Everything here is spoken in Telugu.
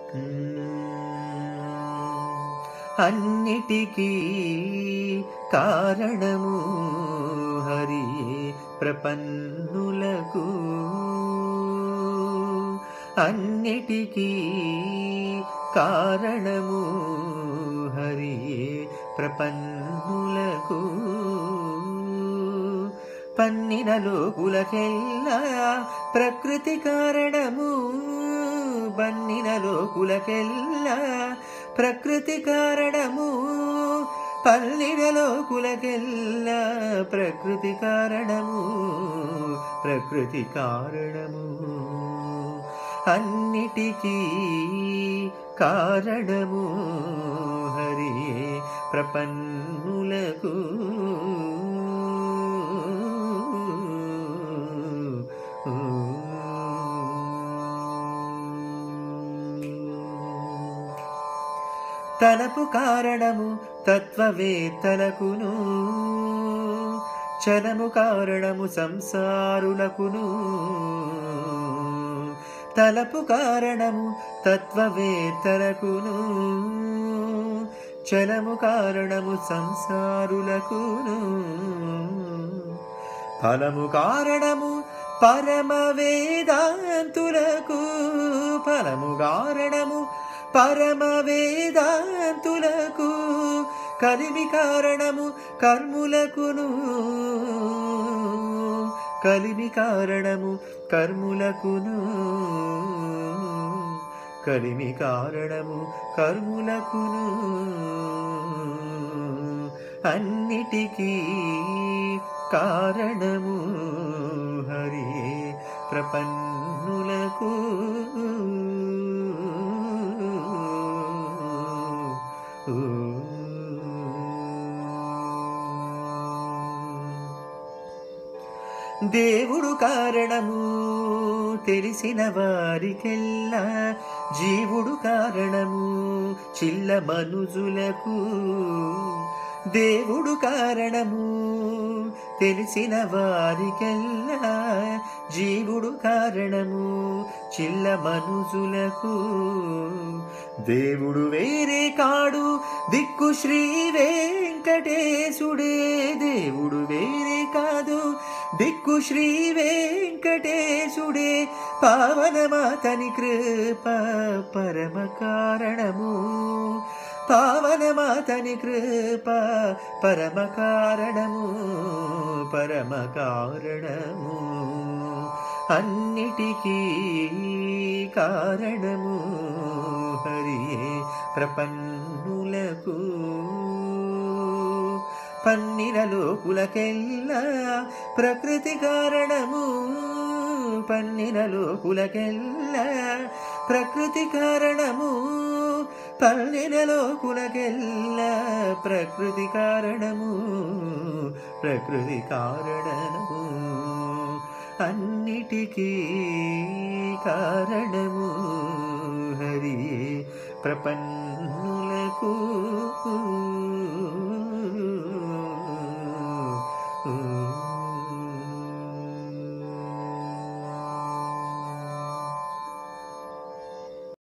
అన్నిటికీ కారణము హరి ప్రపన్నులకు అన్నిటికీ కారణము హరి ప్రపన్నులకు పన్నిన లోకులకెల్లా ప్రకృతి కారణము బన్నిన లోకులకెల్లా ప్రకృతి కారణము పల్లిన లోకులకెల్లా ప్రకృతి కారణము ప్రకృతి కారణము అన్నిటికీ కారణము హరి ప్రపన్నులకు తలపు కారణము తత్వవేత్తలకును చలము కారణము సంసారులకును తలపు కారణము తత్వవేత్తలకును చలము కారణము సంసారులకును ఫలము కారణము పరమ వేదాంతులకు ఫలము కారణము పరమ వేదాంతులకు కలిమి కారణము కర్ములకును కలిమి కారణము కర్ములకును కలిమి కారణము కర్ములకును అన్నిటికీ కారణము హరి ప్రపన్నులకు దేవుడు కారణము తెలిసిన వారికెల్లా జీవుడు కారణము చిల్ల మనుజులకు దేవుడు కారణము తెలిసిన వారికెల్లా జీవుడు కారణము చిల్ల మనుజులకు దేవుడు వేరే కాడు దిక్కు శ్రీ వెంకటేశుడే దేవుడు వేరే కాదు దిక్కు శ్రీ వెంకటేశుడే పావనమాతని కృప పరమ కారణము పావనమాతని కృప పరమ కారణము పరమ కారణము అన్నిటికీ కారణము హరియే ప్రపన్నులకు పన్నిన లోకులకెల్లా ప్రకృతి కారణము పన్నిన లోకులకెల్లా ప్రకృతి కారణము పన్నిన లోకులకెల్లా ప్రకృతి కారణము ప్రకృతి కారణము అన్నిటికీ కారణము హరి ప్రపన్నులకు